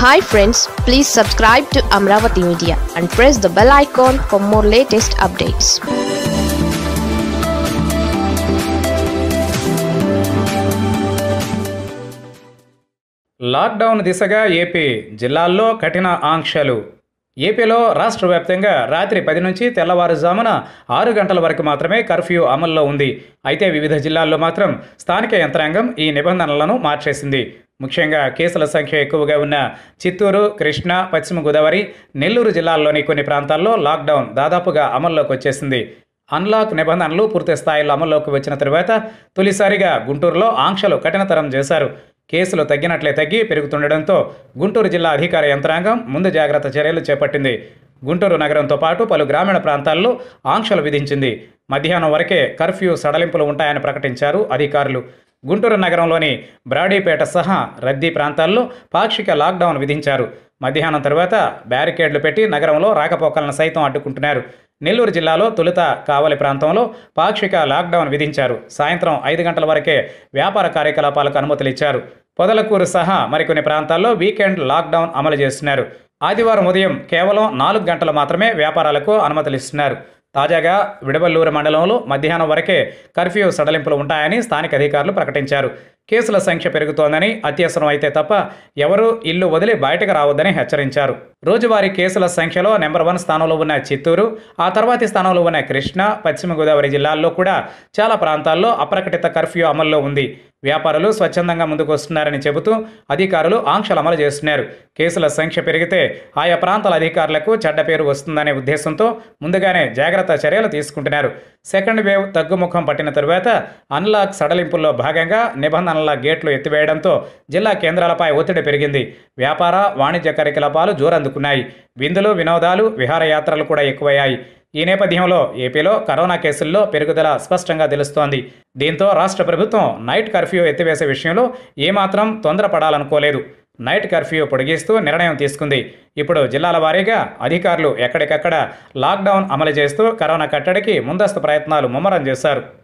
hi friends please subscribe to Amaravati media and press the bell icon for more latest updates lockdown దిశగా AP జిల్లాల్లో కఠిన ఆంక్షలు ఏపీలో రాష్ట్ర వ్యాప్తంగా రాత్రి పది నుంచి తెల్లవారుజామున ఆరు గంటల వరకు మాత్రమే కర్ఫ్యూ అమల్లో ఉంది అయితే వివిధ జిల్లాల్లో మాత్రం స్థానిక యంత్రాంగం ఈ నిబంధనలను మార్చేసింది ముఖ్యంగా కేసుల సంఖ్య ఎక్కువగా ఉన్న చిత్తూరు కృష్ణా పశ్చిమ గోదావరి నెల్లూరు జిల్లాల్లోని కొన్ని ప్రాంతాల్లో లాక్డౌన్ దాదాపుగా అమల్లోకి వచ్చేసింది అన్లాక్ నిబంధనలు పూర్తి స్థాయిలో అమల్లోకి వచ్చిన తరువాత తొలిసారిగా గుంటూరులో ఆంక్షలు కఠినతరం చేశారు కేసులు తగ్గినట్లే తగ్గి పెరుగుతుండడంతో గుంటూరు జిల్లా అధికార యంత్రాంగం ముందు జాగ్రత్త చర్యలు చేపట్టింది గుంటూరు నగరంతో పాటు పలు గ్రామీణ ప్రాంతాల్లో ఆంక్షలు విధించింది మధ్యాహ్నం వరకే కర్ఫ్యూ సడలింపులు ఉంటాయని ప్రకటించారు అధికారులు గుంటూరు నగరంలోని బ్రాడీపేట సహా రద్దీ ప్రాంతాల్లో పాక్షిక లాక్డౌన్ విధించారు మధ్యాహ్నం తర్వాత బ్యారికేడ్లు పెట్టి నగరంలో రాకపోకలను సైతం అడ్డుకుంటున్నారు నెల్లూరు జిల్లాలో తొలుత కావలి ప్రాంతంలో పాక్షిక లాక్డౌన్ విధించారు సాయంత్రం ఐదు గంటల వరకే వ్యాపార కార్యకలాపాలకు అనుమతులు ఇచ్చారు పొదలకూరు సహా మరికొన్ని ప్రాంతాల్లో వీకెండ్ లాక్డౌన్ అమలు చేస్తున్నారు ఆదివారం ఉదయం కేవలం నాలుగు గంటలు మాత్రమే వ్యాపారాలకు అనుమతులు ఇస్తున్నారు తాజాగా విడవల్లూరు మండలంలో మధ్యాహ్నం వరకే కర్ఫ్యూ సడలింపులు ఉంటాయని స్థానిక అధికారులు ప్రకటించారు కేసుల సంఖ్య పెరుగుతోందని అత్యవసరం అయితే తప్ప ఎవరూ ఇల్లు వదిలి బయటకు రావద్దని హెచ్చరించారు రోజువారీ కేసుల సంఖ్యలో నెంబర్ వన్ స్థానంలో ఉన్న చిత్తూరు ఆ తర్వాతి స్థానంలో ఉన్న కృష్ణా పశ్చిమ గోదావరి జిల్లాల్లో కూడా చాలా ప్రాంతాల్లో అప్రకటిత కర్ఫ్యూ అమల్లో ఉంది వ్యాపారులు స్వచ్ఛందంగా ముందుకు వస్తున్నారని చెబుతూ అధికారులు ఆంక్షలు అమలు చేస్తున్నారు కేసుల సంఖ్య పెరిగితే ఆయా ప్రాంతాల అధికారులకు చెడ్డ పేరు వస్తుందనే ఉద్దేశంతో ముందుగానే జాగ్రత్త చర్యలు తీసుకుంటున్నారు సెకండ్ వేవ్ తగ్గుముఖం పట్టిన తరువాత అన్లాక్ సడలింపుల్లో భాగంగా నిబంధనల గేట్లు ఎత్తివేయడంతో జిల్లా కేంద్రాలపై ఒత్తిడి పెరిగింది వ్యాపార వాణిజ్య కార్యకలాపాలు జోరందుకున్నాయి విందులు వినోదాలు విహారయాత్రలు కూడా ఎక్కువయ్యాయి ఈ నేపథ్యంలో ఏపీలో కరోనా కేసుల్లో పెరుగుదల స్పష్టంగా తెలుస్తోంది దీంతో రాష్ట్ర ప్రభుత్వం నైట్ కర్ఫ్యూ ఎత్తివేసే విషయంలో ఏమాత్రం తొందరపడాలనుకోలేదు నైట్ కర్ఫ్యూ పొడిగిస్తూ నిర్ణయం తీసుకుంది ఇప్పుడు జిల్లాల వారీగా అధికారులు ఎక్కడికక్కడ లాక్డౌన్ అమలు చేస్తూ కరోనా కట్టడికి ముందస్తు ప్రయత్నాలు ముమ్మరం చేశారు